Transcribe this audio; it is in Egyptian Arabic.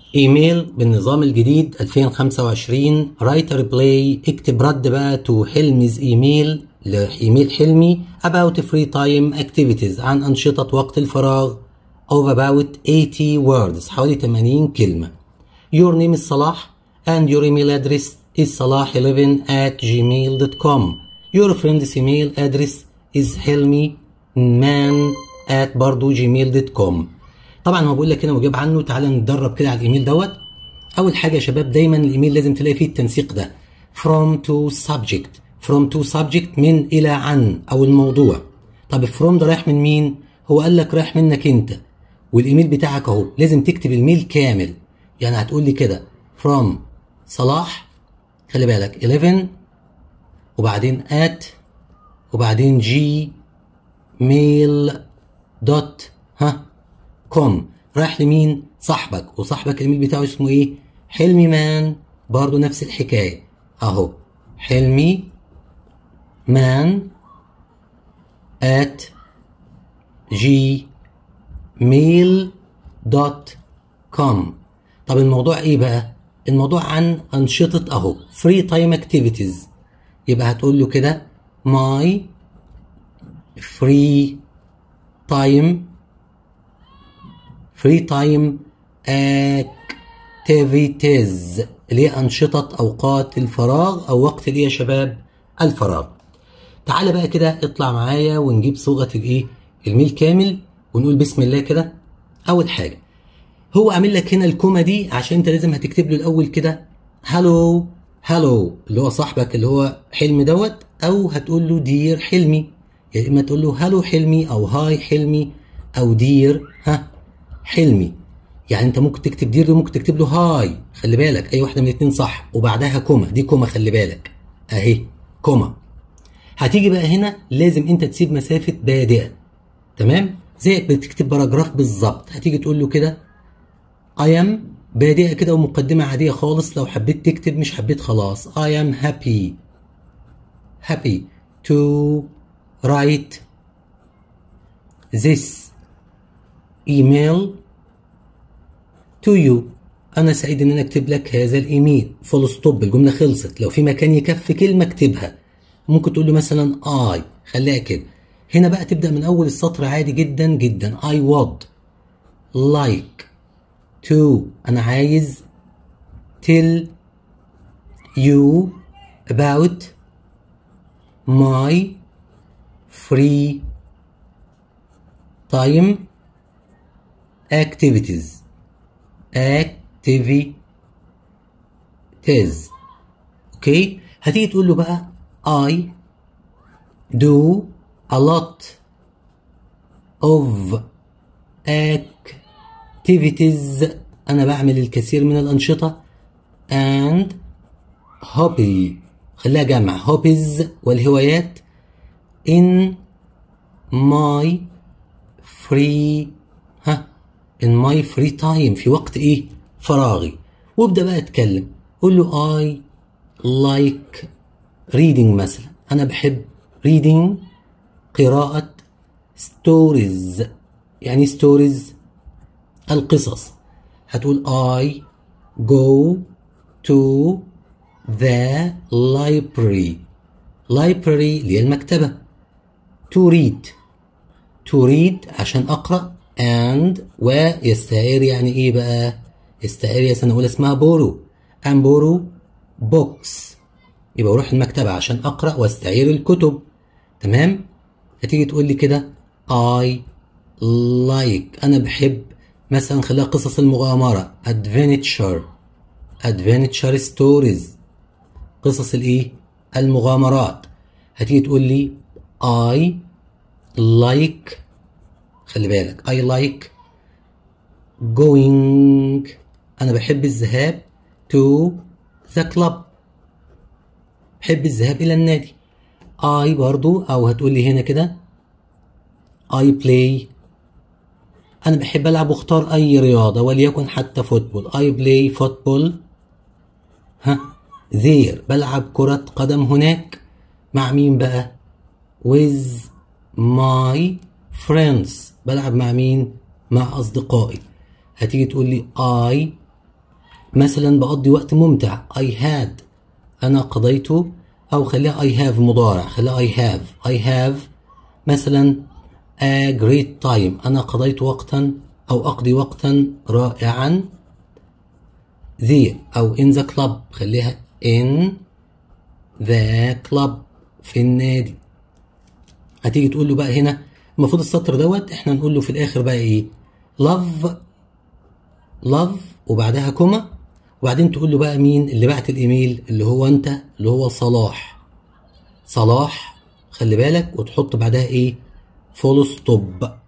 ايميل بالنظام الجديد 2025 رايتر بلاي اكتب رد بقى تو حلميز ايميل لايميل حلمي about free time activities عن أنشطة وقت الفراغ of about 80 words حوالي 80 كلمة your name is صلاح and your email address is salah11 at gmail.com your friend's email address is helmi man at برضو gmail.com طبعا هو بيقول لك هنا وجاب عنه تعالى نتدرب كده على الايميل دوت اول حاجه يا شباب دايما الايميل لازم تلاقي فيه التنسيق ده from to subject from to subject من الى عن او الموضوع طب from ده رايح من مين هو قال لك رايح منك انت والايميل بتاعك اهو لازم تكتب الميل كامل يعني هتقول لي كده from صلاح خلي بالك 11 وبعدين at وبعدين جي ميل دوت ها كوم رايح لمين صاحبك وصاحبك الايميل بتاعه اسمه ايه حلمي مان برضو نفس الحكايه اهو حلمي مان at gmail دوت كوم طب الموضوع ايه بقى الموضوع عن انشطه اهو فري تايم اكتيفيتيز يبقى هتقول له كده my free time free time activities اللي هي أنشطة أوقات الفراغ أو وقت اللي يا شباب الفراغ تعالى بقى كده اطلع معايا ونجيب صيغة الإيه الميل كامل ونقول بسم الله كده أول حاجة هو عامل لك هنا الكومة دي عشان أنت لازم هتكتب له الأول كده هالو هالو اللي هو صاحبك اللي هو حلمي دوت أو هتقول له دير حلمي يا يعني إما تقول له هالو حلمي أو هاي حلمي أو دير ها حلمي يعني انت ممكن تكتب دير وممكن تكتب له هاي خلي بالك اي واحده من الاثنين صح وبعدها كوما دي كوما خلي بالك اهي كوما هتيجي بقى هنا لازم انت تسيب مسافه بادئه تمام زي بتكتب باراجراف بالظبط هتيجي تقول له كده I am بادئه كده ومقدمه عاديه خالص لو حبيت تكتب مش حبيت خلاص I am happy happy to write this email to you انا سعيد ان انا اكتب لك هذا الايميل فول ستوب الجمله خلصت لو في مكان يكفي كلمه اكتبها ممكن تقول له مثلا I خليها كده هنا بقى تبدا من اول السطر عادي جدا جدا I would like to انا عايز tell you about my free time activities activities اوكي هتيجي تقول له بقى I do a lot of activities انا بعمل الكثير من الانشطه and hobby خليها جمع hobbies والهوايات in my free ها in my free time في وقت ايه فراغي وابدا بقى اتكلم قول له I like reading مثلا انا بحب reading قراءة stories يعني stories القصص هتقول I go to the library library اللي هي المكتبة to read to read عشان أقرأ and ويستعير يعني إيه بقى يستعير يا سنة أولى اسمها بورو and بورو books يبقى أروح المكتبة عشان أقرأ واستعير الكتب تمام هتيجي تقول لي كده I like أنا بحب مثلا خليها قصص المغامرة adventure adventure stories قصص الايه المغامرات هتيجي تقول لي I like خلي بالك I like going أنا بحب الذهاب to the club بحب الذهاب إلى النادي I برضو أو هتقول لي هنا كده I play أنا بحب ألعب واختار أي رياضة وليكن حتى فوتبول I play football ها there بلعب كرة قدم هناك مع مين بقى with my friends بلعب مع مين مع أصدقائي هتيجي تقول لي I مثلا بقضي وقت ممتع I had أنا قضيت أو خليها I have مضارع خليها I have I have مثلا a great time أنا قضيت وقتا أو أقضي وقتا رائعا there أو in the club خليها in the club في النادي هتيجي تقول له بقى هنا المفروض السطر دوت احنا نقول له في الاخر بقى ايه love love وبعدها كوما وبعدين تقول له بقى مين اللي بعت الايميل اللي هو انت اللي هو صلاح صلاح خلي بالك وتحط بعدها ايه فول ستوب